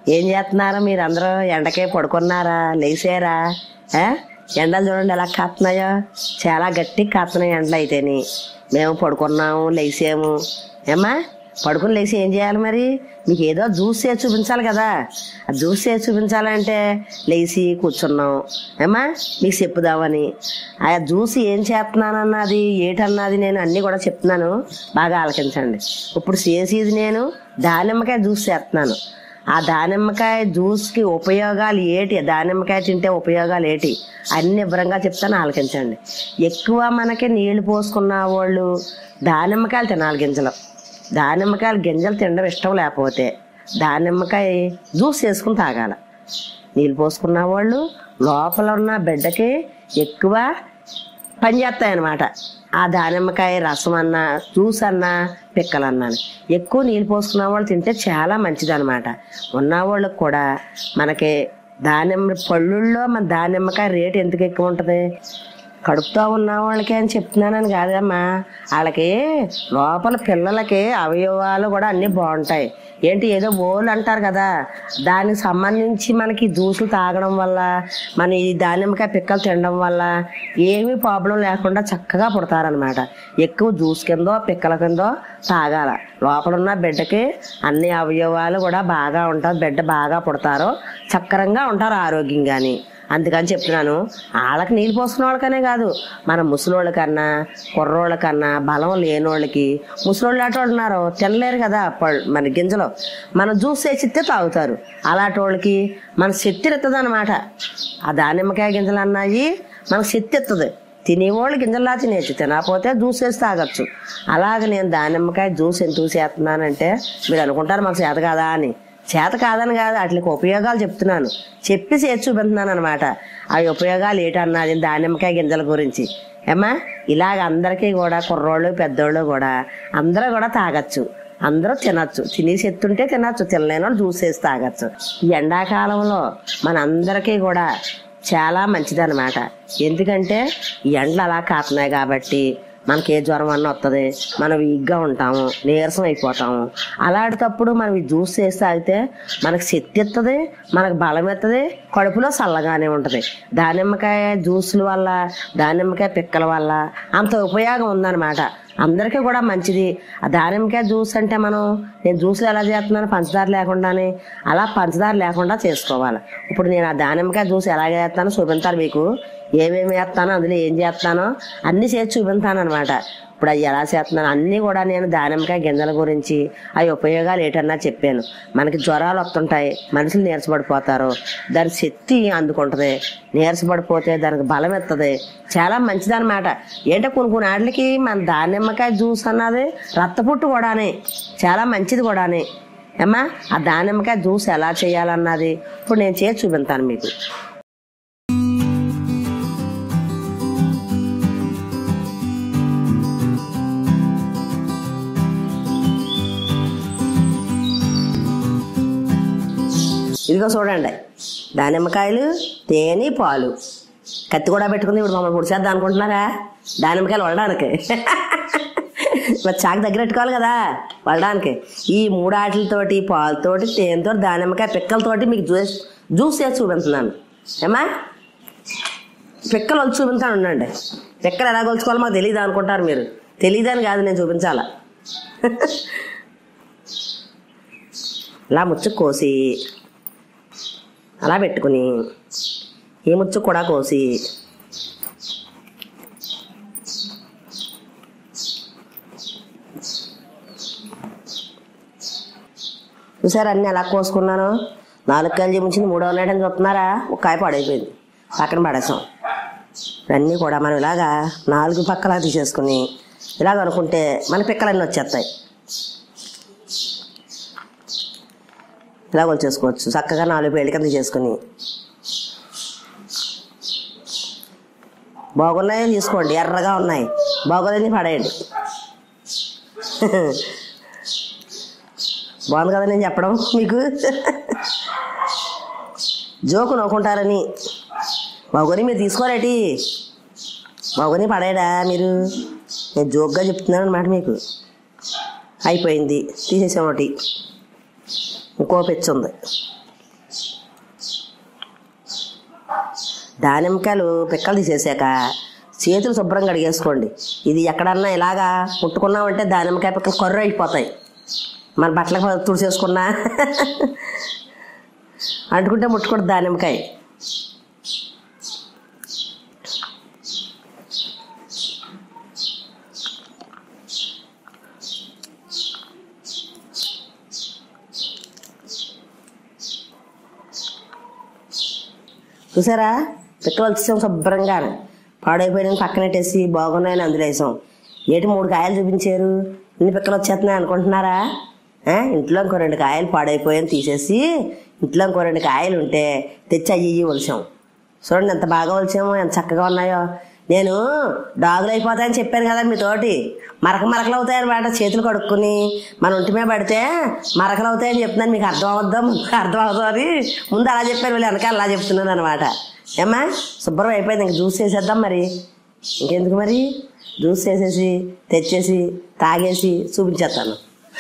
ఏం చేస్తున్నారా మీరు అందరూ ఎండకే పడుకున్నారా లేచారా ఆ? ఎండలు చూడండి ఎలా కాస్తున్నాయో చాలా గట్టిగా కాస్తున్నాయి ఎండలు అయితేని మేము పడుకున్నాము లేచాము ఏమ్మా పడుకుని లేచి ఏం చేయాలి మరి మీకు ఏదో జ్యూస్ చేసి చూపించాలి కదా ఆ జ్యూస్ చేసి చూపించాలంటే లేచి కూర్చున్నాం ఏమ్మా మీకు చెప్పుదామని ఆ జ్యూస్ ఏం చేస్తున్నానన్నది ఏటన్నది నేను అన్నీ కూడా చెప్తున్నాను బాగా ఆలకించండి ఇప్పుడు చేసేది నేను దానిమ్మకాయ జ్యూస్ చేస్తున్నాను ఆ దానిమ్మకాయ జ్యూస్కి ఉపయోగాలు ఏటి దానిమ్మకాయ తింటే ఉపయోగాలు ఏటి అన్ని వివరంగా చెప్తాను ఆలకించండి ఎక్కువ మనకి నీళ్లు పోసుకున్న వాళ్ళు దానిమ్మకాయలు తినాలి గింజలు దానిమ్మకాయలు గింజలు తినడం ఇష్టం లేకపోతే దానిమ్మకాయ జ్యూస్ చేసుకుని తాగాల నీళ్ళు పోసుకున్న వాళ్ళు లోపల ఉన్న బిడ్డకి ఎక్కువ పనిచేస్తాయన్నమాట ఆ దానిమ్మకాయ రసం అన్నా జ్యూస్ అన్నా పిక్కలన్నా ఎక్కువ నీళ్ళు పోసుకున్న వాళ్ళు తింటే చాలా మంచిదన్నమాట ఉన్న వాళ్ళకి కూడా మనకి దానిమ్మ పళ్ళుల్లో మన దానిమ్మకాయ రేటు ఎందుకు ఎక్కువ ఉంటుంది కడుపుతో ఉన్న వాళ్ళకి అని చెప్తున్నానని కాదమ్మా వాళ్ళకి లోపల పిల్లలకి అవయవాలు కూడా అన్నీ బాగుంటాయి ఏంటి ఏదో ఓలు అంటారు కదా దానికి సంబంధించి మనకి జ్యూసులు తాగడం వల్ల మన ఈ దానిమ్మకాయ పిక్కలు తినడం వల్ల ఏమీ ప్రాబ్లం లేకుండా చక్కగా పుడతారనమాట ఎక్కువ జ్యూస్ కిందో పిక్కల కిందో తాగాల లోపల ఉన్న బిడ్డకి అన్ని అవయవాలు కూడా బాగా ఉంటారు బిడ్డ బాగా పుడతారు చక్కరంగా ఉంటారు ఆరోగ్యంగాని అందుకని చెప్తున్నాను వాళ్ళకి నీళ్ళు పోసుకున్న వాళ్ళకనే కాదు మన ముసలోళ్ళకన్నా కుర్రోళ్ళకన్నా బలం లేనోళ్ళకి ముసలోళ్ళు అటు వాళ్ళు ఉన్నారు తినలేరు కదా పళ్ళు మన గింజలు మన జ్యూస్ వేసిస్తే తాగుతారు అలాంటి వాళ్ళకి మన శక్తి ఎత్తది అనమాట ఆ దానిమ్మకాయ గింజలు అన్నాయి మనకు శక్తి ఎత్తది తినేవాళ్ళు గింజల్లా తినేచ్చు తినకపోతే జ్యూస్ వేసి తాగొచ్చు అలాగే నేను దానిమ్మకాయ జ్యూస్ ఎందుకు చేస్తున్నానంటే మీరు అనుకుంటారు మాకు చేత కాదా అని చేత కాదని కాదు వాటికి ఉపయోగాలు చెప్తున్నాను చెప్పి చేసి చూపిస్తున్నాను అనమాట ఆ ఉపయోగాలు ఏంటన్నది దానిమ్మకాయ గింజల గురించి ఏమ్మా ఇలాగ అందరికీ కూడా కుర్రోళ్ళు పెద్దోళ్ళు కూడా అందరూ కూడా తాగొచ్చు అందరూ తినచ్చు తినేసి ఎత్తుంటే తినచ్చు తినలేని వాళ్ళు జ్యూస్ వేసి తాగొచ్చు ఈ ఎండాకాలంలో మనందరికీ కూడా చాలా మంచిదన్నమాట ఎందుకంటే ఈ ఎండలు అలా కాస్తున్నాయి కాబట్టి మనకి ఏ జ్వరం అన్న వస్తుంది మనం వీక్గా ఉంటాము నీరసం అయిపోతాము అలాంటప్పుడు మనం ఈ జ్యూస్ చేసి తాగితే మనకు శక్తి ఎత్తది మనకు బలం ఎత్తది కడుపులో చల్లగానే ఉంటుంది దానిమ్మకాయ జ్యూసుల వల్ల దానిమ్మకాయ పిక్కల వల్ల అంత ఉపయోగం ఉందన్నమాట అందరికీ కూడా మంచిది ఆ దానిమ్మకాయ జ్యూస్ అంటే మనం నేను జ్యూస్లు ఎలా చేస్తున్నాను పంచదార లేకుండానే అలా పంచదార లేకుండా చేసుకోవాలి ఇప్పుడు నేను ఆ దానిమ్మకాయ జ్యూస్ ఎలా చేస్తానో చూపించాలి మీకు ఏమేమి వేస్తానో అందులో ఏం చేస్తానో అన్నీ చేసి చూపించాను అనమాట ఇప్పుడు అవి ఎలా చేస్తున్నాను అన్నీ కూడా నేను దానిమ్మకాయ గింజల గురించి అవి ఉపయోగాలు ఏంటన్నా చెప్పాను మనకి జ్వరాలు వస్తుంటాయి మనుషులు నీరసపడిపోతారు దాని శక్తి అందుకుంటుంది నీరసపడిపోతే దానికి బలం ఎత్తది చాలా మంచిదన్నమాట ఏంటో కొన్ని కొన్ని వాటికి మన దానిమ్మకాయ జ్యూస్ అన్నది రక్తపుట్టు కూడానే చాలా మంచిది కూడానే ఏమ్మా ఆ దానిమ్మకాయ జ్యూస్ ఎలా చేయాలన్నది ఇప్పుడు నేను చేసి చూపిస్తాను మీకు ఇదిగో చూడండి దానిమ్మకాయలు తేనె పాలు కత్తి కూడా పెట్టుకుంది ఇప్పుడు మమ్మల్ని పొడిచేద్దాం అనుకుంటున్నారా దానిమ్మకాయలు వడడానికి మరి చాకు దగ్గర పెట్టుకోవాలి కదా వడడానికి ఈ మూడు ఆటలతోటి పాలతోటి తేనెతో దానిమ్మకాయ పిక్కలతోటి మీకు జ్యూస్ జ్యూస్ చేసి చూపిస్తున్నాను ఏమా పిక్కలు వచ్చి చూపించాను ఉండండి పిక్కలు ఎలా కొలుచుకోవాలో మాకు తెలియదు అనుకుంటారు మీరు తెలియదని కాదు నేను చూపించాలా ఇలా ముచ్చు కోసి అలా పెట్టుకుని ఈ ముచ్చు కూడా కోసి చూసారా అన్నీ ఎలా కోసుకున్నాను నాలుగు కాయలు చూపించింది మూడో నాడని చూస్తున్నారా ఒక కాయ పాడైపోయింది పక్కన పడేసాం ఇవన్నీ కూడా మనం ఇలాగా నాలుగు పక్కలా తీసేసుకుని ఇలాగ అనుకుంటే మన పిక్కలన్నీ వచ్చేస్తాయి ఇలా వచ్చేసుకోవచ్చు చక్కగా నాలుగు పేళ్ళ కింద చేసుకుని బాగున్నాయో తీసుకోండి ఎర్రగా ఉన్నాయి బాగోదని పడేయండి బాగుంది కదా నేను చెప్పడం మీకు జోకు నవ్వుకుంటారని బాగోని మీరు తీసుకోరేటి బాగోని పడేయడా మీరు నేను జోక్గా చెప్తున్నాను అనమాట మీకు అయిపోయింది తీసేసాం ఒకటి ఇంకో పెచ్చు ఉంది దానిమ్మకాయలు పిక్కలు తీసేసాక చేతులు శుభ్రం కడిగేసుకోండి ఇది ఎక్కడన్నా ఇలాగా ముట్టుకున్నామంటే దానిమ్మకాయ పిక్కలు కర్ర అయిపోతాయి మన బట్టలకు తుడిచేసుకున్నా అంటుకుంటే ముట్టుకోండి దానిమ్మకాయ చూసారా పిక్కలు వచ్చేసాం శుభ్రంగా పాడైపోయిన పక్కనెట్టేసి బాగున్నాయని అందులో వేసాం ఏటి మూడు కాయలు చూపించారు ఇన్ని పిక్కలు వచ్చేస్తున్నాయి అనుకుంటున్నారా ఆ, ఇంట్లో ఇంకో రెండు కాయలు పాడైపోయాయని తీసేసి ఇంట్లో ఇంకో రెండు కాయలు ఉంటే తెచ్చి అయ్యి ఇయ్యి ఒలిచాం చూడండి ఎంత బాగా ఒలిచామో ఎంత చక్కగా ఉన్నాయో నేను డాగులు అయిపోతాయని చెప్పాను కదా మీతోటి మరక మరకలు అవుతాయి అనమాట చేతులు కడుక్కుని మన ఒంటి మీద పడితే మరకలు అవుతాయని చెప్తున్నాను మీకు అర్థం అవుద్దాం అర్థం అవుతుంది ముందు అలా చెప్పాను వీళ్ళు వెనకాల అలా చెప్తున్నాను అనమాట ఏమ్మా శుభ్రం అయిపోయింది ఇంక జ్యూస్ చేసేద్దాం మరి ఇంకెందుకు మరి జ్యూస్ చేసేసి తెచ్చేసి తాగేసి చూపించేస్తాను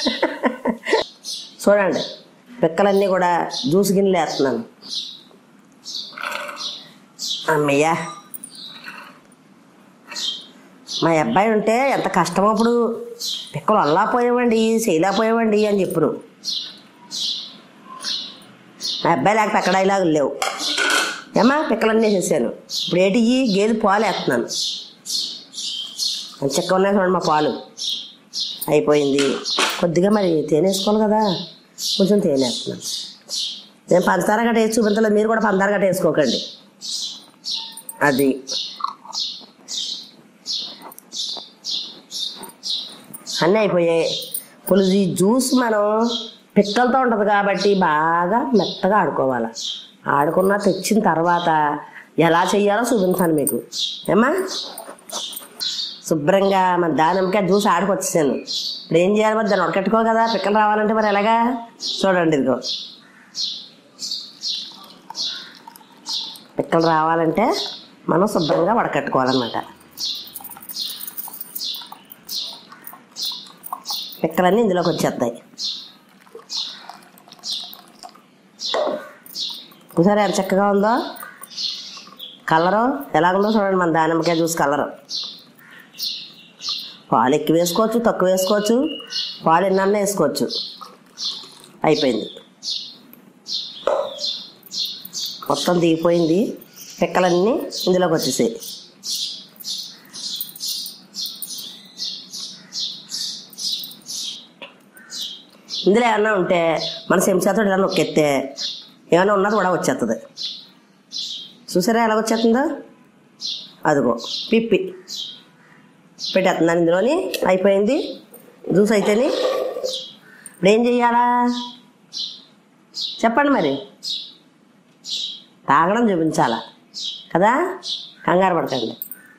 చూడండి పిక్కలన్నీ కూడా జ్యూస్ గిన్నెలు వేస్తున్నాను అమ్మయ్యా మా అబ్బాయి ఉంటే ఎంత కష్టమో అప్పుడు పిక్కలు అల్లా పోయావండి చేయలేకపోయావండి అని చెప్పును మా అబ్బాయి లేక పిక్క డైలాగులు లేవు ఏమా పిక్కలన్నీ వేసేసాను ఇప్పుడు ఏటి ఇయ్యి, గేదె పాలు వేస్తున్నాను అని చెక్క ఉన్నాయి చూడండి మా పాలు అయిపోయింది కొద్దిగా మరి తేనె వేసుకోవాలి కదా కొంచెం తేనె వేస్తున్నాను నేను పంచదార గట్ట వేసి చూపించలేదు మీరు కూడా పంచదార గట్ట వేసుకోకండి అది అన్నీ అయిపోయాయి పులిసి జ్యూస్ మనం పిక్కలతో ఉంటుంది కాబట్టి బాగా మెత్తగా ఆడుకోవాలి ఆడుకున్న తెచ్చిన తర్వాత ఎలా చెయ్యాలో చూపించాను మీకు ఏమా శుభ్రంగా మన దానిమ్మకాయ జ్యూస్ ఆడుకొచ్చేసాను ఇప్పుడు ఏం చేయాలి మరి దాన్ని ఉడకట్టుకో కదా పిక్కలు రావాలంటే మరి ఎలాగా చూడండి ఇదిగో పిక్కలు రావాలంటే మనం శుభ్రంగా వడకట్టుకోవాలన్నమాట పిక్కలన్నీ ఇందులోకి వచ్చేస్తాయి చూసారా ఎంత చక్కగా ఉందో కలరు ఎలా ఉందో చూడండి మన దానిమ్మకాయ జ్యూస్ కలరు పాలు ఎక్కువ వేసుకోవచ్చు తక్కువ వేసుకోవచ్చు పాలు ఎన్నన్నా వేసుకోవచ్చు అయిపోయింది మొత్తం దిగిపోయింది పిక్కలన్నీ ఇందులోకి వచ్చేసాయి ఇందులో ఏమన్నా ఉంటే మన చెంచాతో ఇలా నొక్కెత్తే ఏమైనా ఉన్నది కూడా వచ్చేస్తుంది చూసారా ఎలా వచ్చేస్తుందో అదిగో పిప్పి పెట్టేస్తున్నాను ఇందులోని అయిపోయింది జ్యూస్ అయితేని ఇప్పుడు ఏం చెయ్యాలా చెప్పండి మరి తాగడం చూపించాలా కదా కంగారు పడకండి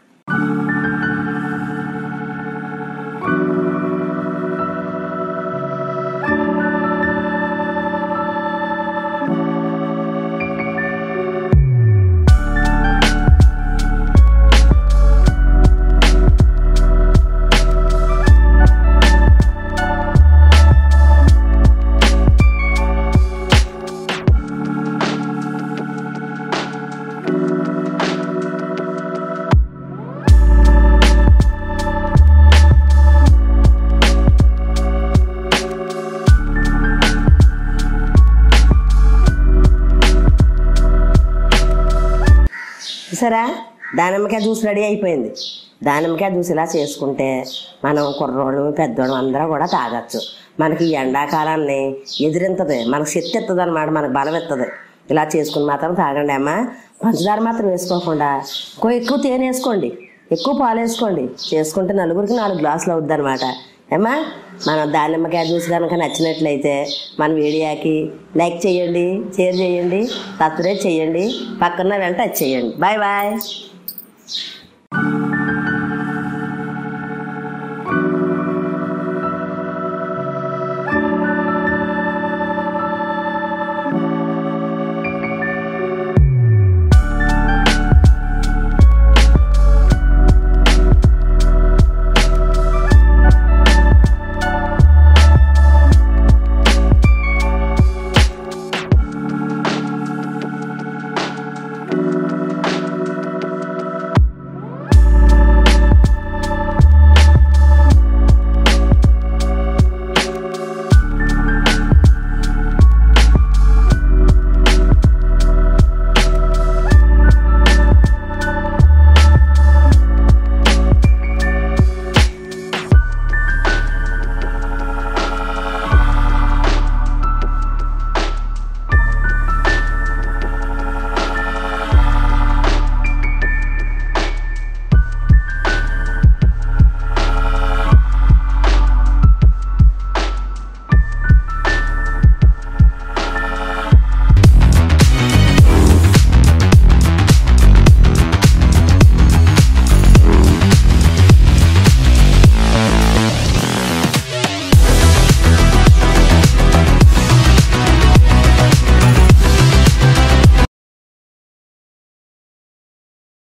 చూసారా దానిమ్మకాయ జ్యూస్ రెడీ అయిపోయింది దానిమ్మకాయ జ్యూస్ ఇలా చేసుకుంటే మనం కుర్రోడు పెద్దోడు అందరూ కూడా తాగొచ్చు మనకి ఈ ఎండాకాలాన్ని ఎదిరింతది మనకు శక్తి ఎత్తది అనమాట మనకు బలం ఎత్తది ఇలా చేసుకుని మాత్రం తాగండి అమ్మా పంచదార మాత్రం వేసుకోకుండా ఎక్కువ ఎక్కువ తేనె వేసుకోండి ఎక్కువ పాలు వేసుకోండి చేసుకుంటే నలుగురికి నాలుగు గ్లాసులు అవుద్ది అనమాట ఏమా మన దానిమ్మకాయ జ్యూస్ కనుక నచ్చినట్లయితే మన వీడియోకి లైక్ చేయండి షేర్ చేయండి సబ్స్క్రైబ్ చేయండి పక్కన వెళ్ళి టచ్ చేయండి బాయ్ బాయ్